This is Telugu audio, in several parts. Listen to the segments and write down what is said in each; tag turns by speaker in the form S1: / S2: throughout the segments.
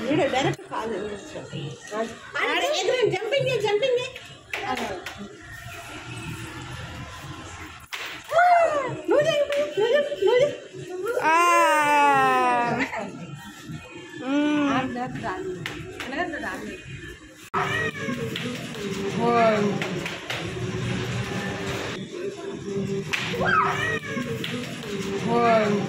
S1: వీడియో డైరెక్ట్ కాదు జంపింగ్ జంపింగ్ నువ్వు చెప్పు నువ్వు చెప్పు నువ్వు చెప్పు
S2: ఆ. మ్మ్. ఓయ్. ఓయ్.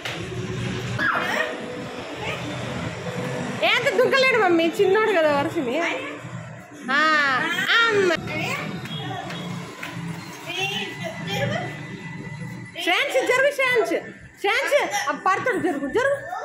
S2: ఏంత దుంకలేడు మమ్మీ చిన్నోడు కదా వరుసని ఆ, అమ్మ. శ్రాన్స్ జరుగు శ్రాన్స్ శ్రాన్స్ పడతాడు జరుగు జరుగు